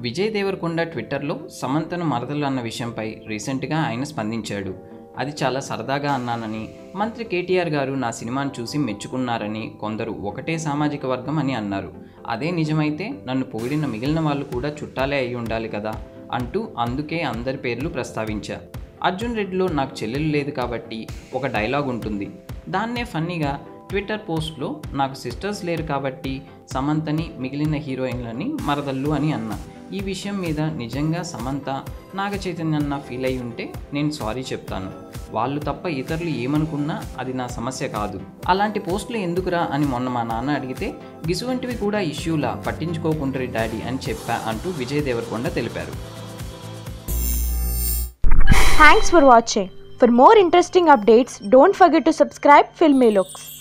విజయ్ దేవరకొండ ట్విట్టర్లో సమంతను మరదలు అన్న విషయంపై రీసెంట్గా ఆయన స్పందించాడు అది చాలా సరదాగా అన్నానని మంత్రి కేటీఆర్ గారు నా సినిమాను చూసి మెచ్చుకున్నారని కొందరు ఒకటే సామాజిక వర్గం అని అన్నారు అదే నిజమైతే నన్ను పొగిడిన మిగిలిన వాళ్ళు కూడా చుట్టాలే అయి ఉండాలి కదా అంటూ అందుకే అందరి పేర్లు ప్రస్తావించా అర్జున్ రెడ్డిలో నాకు చెల్లెలు లేదు కాబట్టి ఒక డైలాగ్ ఉంటుంది దాన్నే ఫన్నీగా ట్విట్టర్ పోస్ట్లో నాకు సిస్టర్స్ లేరు కాబట్టి సమంతని మిగిలిన హీరోయిన్లని మరదళ్ళు అని అన్నా ఈ విషయం మీద నిజంగా సమంత నాగ చైతన్యన్న ఫీల్ అయి ఉంటే నేను సారీ చెప్తాను వాళ్ళు తప్ప ఇతరులు ఏమనుకున్నా అది నా సమస్య కాదు అలాంటి పోస్టులు ఎందుకురా అని మొన్న మా నాన్న అడిగితే గిసువంటివి కూడా ఇష్యూలా పట్టించుకోకుండ్రి డాడీ అని చెప్పా అంటూ విజయ్ దేవరకొండ తెలిపారు Thanks for watching. For more interesting updates, don't forget to subscribe Filmy Looks.